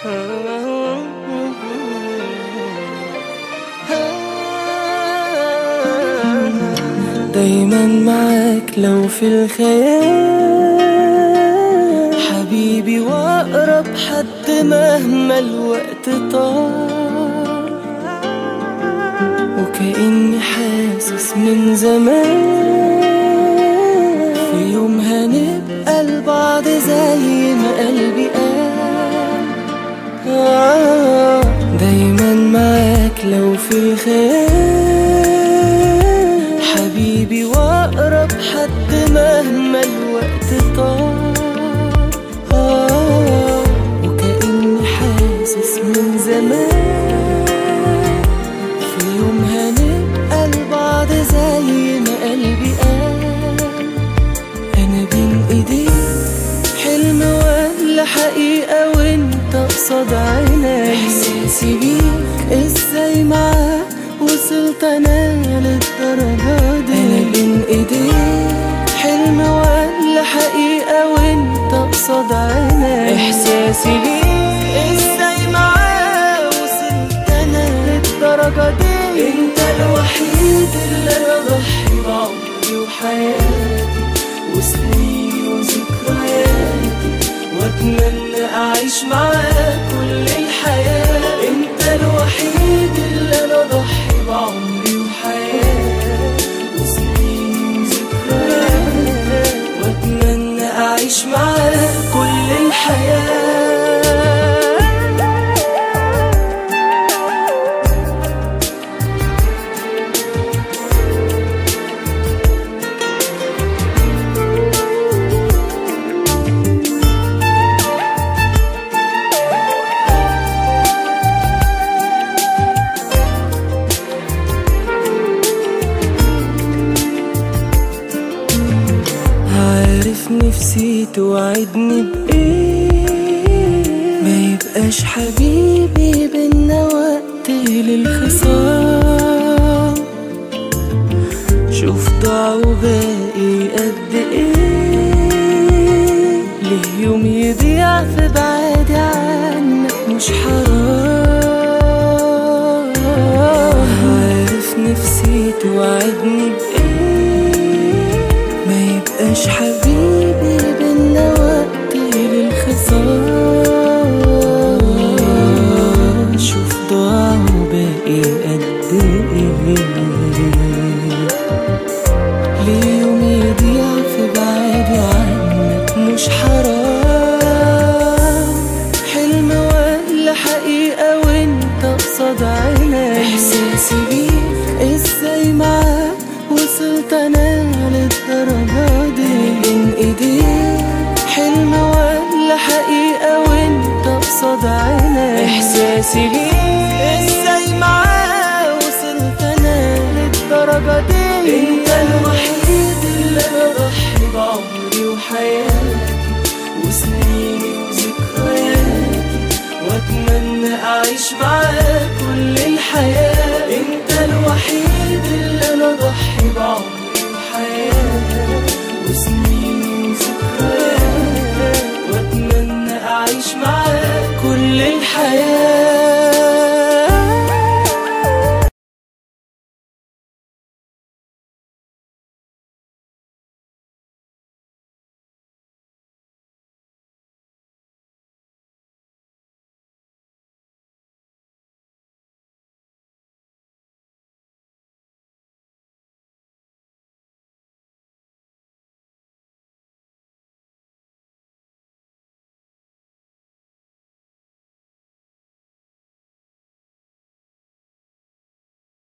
دايما معاك لو في الخيال حبيبي واقرب حد مهما الوقت طال وكأني حاسس من زمان في يوم هنبقى لبعض زي ما قلبي قال آه، دايما معاك لو في الخيال حبيبي واقرب حد مهما الوقت طال آه، وكأني حاسس من زمان في يوم هنبقى لبعض زي ما قلبي قال انا بين ايديك حلم ولا حقيقة وانت قصاد عيني احساسي بيك ازاي معاك وصلت انا للدرجة دي انا بين ايديك حلم ولا حقيقة وانت قصاد عيني احساسي بيك ازاي معاك وصلت انا للدرجة دي انت الوحيد اللي انا ضحي بعمري وحياتي وسنيني وذكرياتي واتمنى اعيش معاك كل الحياة انت الوحيد اللي انا ضحي بعمري وحياتي وسنيني وذكرياتي واتمنى اعيش معاك كل الحياة عارف نفسي توعدني بإيه ما يبقاش حبيبي بينا وقت للخصام شوف ضاع وباقي قد ايه ليه يوم يضيع في بعادي عنك مش حرام عارف نفسي توعدني بإيه ما يبقاش حبيبي بينا وقت للخصام شوف ضاع وباقي قد ايه ليه يوم يضيع في بعادي عنك مش حرام حلم ولا حقيقة وانت قصاد عيني احساسي بيك ازاي معاك وصلت انا للدرجة دي بين ايديك حلم ولا حقيقة وانت قصاد عيني احساسي بيك ازاي معاك وصلت انا للدرجة دي انت الوحيد اللي انا ضحي بعمري وحياتي وسنيني وذكرياتي واتمنى اعيش معاك كل الحياة